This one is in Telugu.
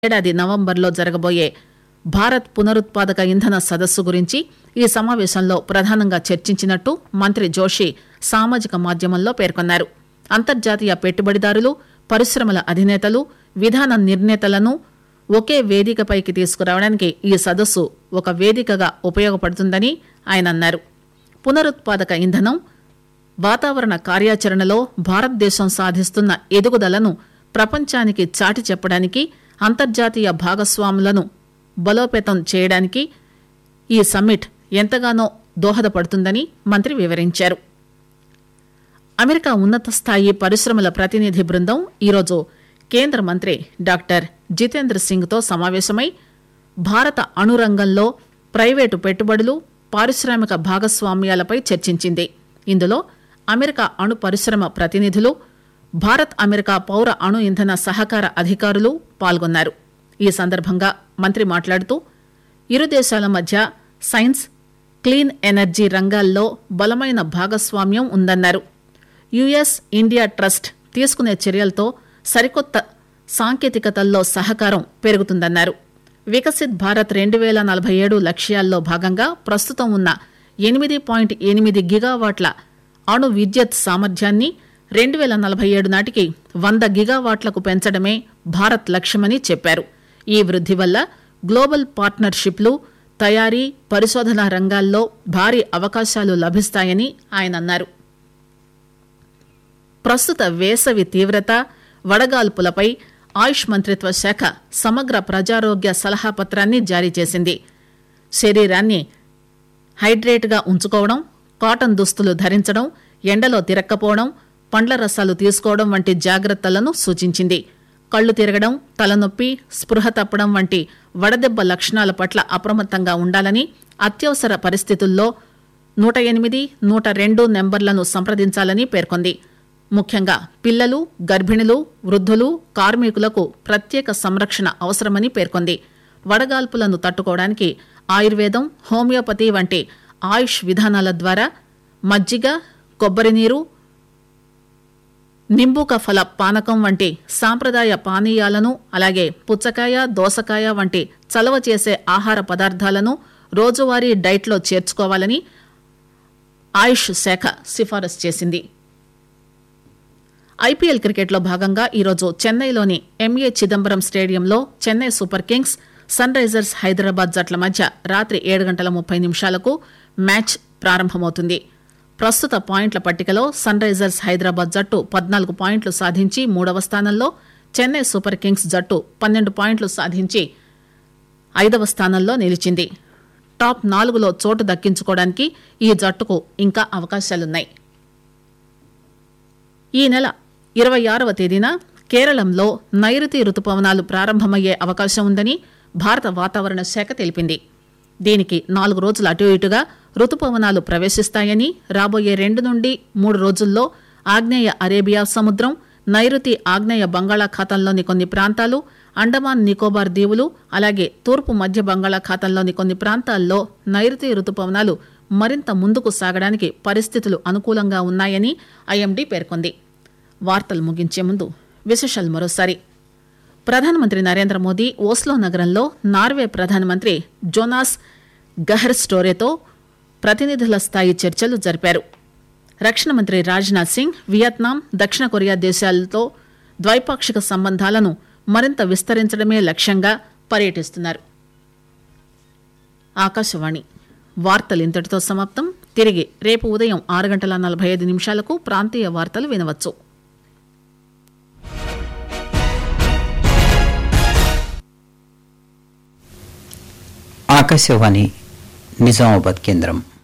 ఏడాది నవంబర్లో జరగబోయే భారత్ పునరుత్పాదక ఇంధన సదస్సు గురించి ఈ సమావేశంలో ప్రధానంగా చర్చించినట్టు మంత్రి జోషి సామాజిక మాధ్యమంలో పేర్కొన్నారు అంతర్జాతీయ పెట్టుబడిదారులు పరిశ్రమల అధినేతలు విధాన నిర్ణేతలను ఒకే వేదికపైకి తీసుకురావడానికి ఈ సదస్సు ఒక వేదికగా ఉపయోగపడుతుందని ఆయన అన్నారు పునరుత్పాదక ఇంధనం వాతావరణ కార్యాచరణలో భారతదేశం సాధిస్తున్న ఎదుగుదలను ప్రపంచానికి చాటి చెప్పడానికి అంతర్జాతీయ భాగస్వాములను బలోపేతం చేయడానికి ఈ సమ్మిట్ ఎంతగానో దోహదపడుతుందని మంత్రి వివరించారు అమెరికా ఉన్నత స్థాయి పరిశ్రమల ప్రతినిధి బృందం ఈరోజు కేంద్ర మంత్రి డాక్టర్ జితేంద్ర సింగ్తో సమావేశమై భారత అణురంగంలో ప్రైవేటు పెట్టుబడులు పారిశ్రామిక భాగస్వామ్యాలపై చర్చించింది ఇందులో అమెరికా అణు పరిశ్రమ ప్రతినిధులు భారత్ అమెరికా పౌర అణు ఇంధన సహకార అధికారులు పాల్గొన్నారు ఈ సందర్భంగా మంత్రి మాట్లాడుతూ ఇరు దేశాల మధ్య సైన్స్ క్లీన్ ఎనర్జీ రంగాల్లో బలమైన భాగస్వామ్యం ఉందన్నారు యుఎస్ ఇండియా ట్రస్ట్ తీసుకునే చర్యలతో సరికొత్త సాంకేతికతల్లో సహకారం పెరుగుతుందన్నారు వికసిత్ భారత్ రెండు వేల నలభై ఏడు లక్ష్యాల్లో భాగంగా ప్రస్తుతం ఉన్న ఎనిమిది పాయింట్ ఎనిమిది గిగావాట్ల అణు విద్యుత్ సామర్థ్యాన్ని రెండు వేల నలభై ఏడు నాటికి వంద గిగావాట్లకు పెంచడమే భారత్ లక్ష్యమని చెప్పారు ఈ వృద్ధి వల్ల గ్లోబల్ పార్ట్నర్షిప్లు తయారీ పరిశోధన రంగాల్లో భారీ అవకాశాలు లభిస్తాయని ఆయన అన్నారు ప్రస్తుత వేసవి తీవ్రత వడగాల్పులపై ఆయుష్ మంత్రిత్వ శాఖ సమగ్ర ప్రజారోగ్య సలహా పత్రాన్ని జారీ చేసింది శరీరాన్ని హైడ్రేట్గా ఉంచుకోవడం కాటన్ దుస్తులు ధరించడం ఎండలో తిరక్కపోవడం పండ్ల రసాలు తీసుకోవడం వంటి జాగ్రత్తలను సూచించింది కళ్లు తిరగడం తలనొప్పి స్పృహ తప్పడం వంటి వడదెబ్బ లక్షణాల పట్ల అప్రమత్తంగా ఉండాలని అత్యవసర పరిస్థితుల్లో నూట ఎనిమిది నూట రెండు నెంబర్లను సంప్రదించాలని పేర్కొంది ముఖ్యంగా పిల్లలు గర్భిణులు వృద్ధులు కార్మికులకు ప్రత్యేక సంరక్షణ అవసరమని పేర్కొంది వడగాల్పులను తట్టుకోవడానికి ఆయుర్వేదం హోమియోపతి వంటి ఆయుష్ విధానాల ద్వారా మజ్జిగ కొబ్బరి నీరు నింబూక ఫల పానకం వంటి సాంప్రదాయ పానీయాలను అలాగే పుచ్చకాయ దోసకాయ వంటి చలవ చేసే ఆహార పదార్థాలను రోజువారీ డైట్లో చేర్చుకోవాలని ఆయుష్ శాఖ సిఫారసు చేసింది ఐపీఎల్ క్రికెట్లో భాగంగా ఈరోజు చెన్నైలోని ఎంఏ చిదంబరం స్టేడియంలో Chennai super kings Sunrisers Hyderabad జట్ల మధ్య రాత్రి ఏడు గంటల ముప్పై నిమిషాలకు మ్యాచ్ ప్రారంభమవుతుంది ప్రస్తుత పాయింట్ల పట్టికలో సన్ రైజర్స్ హైదరాబాద్ జట్టు పద్నాలుగు పాయింట్లు సాధించి మూడవ స్థానంలో చెన్నై సూపర్ కింగ్స్ జట్టు పన్నెండు పాయింట్లు సాధించి ఐదవ స్థానంలో నిలిచింది టాప్ నాలుగులో చోటు దక్కించుకోవడానికి ఈ జట్టుకు ఇంకా అవకాశాలున్నాయి ఈ నెల ఇరవై ఆరవ తేదీన కేరళంలో నైరుతి రుతుపవనాలు ప్రారంభమయ్యే అవకాశం ఉందని భారత వాతావరణ శాఖ తెలిపింది దీనికి నాలుగు రోజులు అటు ఇటుగా రుతుపవనాలు ప్రవేశిస్తాయని రాబోయే రెండు నుండి మూడు రోజుల్లో ఆగ్నేయ అరేబియా సముద్రం నైరుతి ఆగ్నేయ బంగాళాఖాతంలోని కొన్ని ప్రాంతాలు అండమాన్ నికోబార్ దీవులు అలాగే తూర్పు మధ్య బంగాళాఖాతంలోని కొన్ని ప్రాంతాల్లో నైరుతి రుతుపవనాలు మరింత ముందుకు సాగడానికి పరిస్థితులు అనుకూలంగా ఉన్నాయని ఐఎండీ పేర్కొంది వార్తలు ముగించే ముందు విశేషాలు మరోసారి ప్రధానమంత్రి నరేంద్ర మోదీ ఓస్లో నగరంలో నార్వే ప్రధానమంత్రి జోనాస్ గహర్ స్టోరేతో ప్రతినిధుల స్థాయి చర్చలు జరిపారు రక్షణ మంత్రి రాజ్నాథ్ సింగ్ వియత్నాం దక్షిణ కొరియా దేశాలతో ద్వైపాక్షిక సంబంధాలను మరింత విస్తరించడమే లక్ష్యంగా పర్యటిస్తున్నారు ఆకాశవాణి వార్తలు ఇంతటితో సమాప్తం తిరిగి రేపు ఉదయం ఆరు గంటల నలభై ఐదు నిమిషాలకు ప్రాంతీయ వార్తలు వినవచ్చు ఆకాశవాణి నిజామాబాద్ కేంద్రం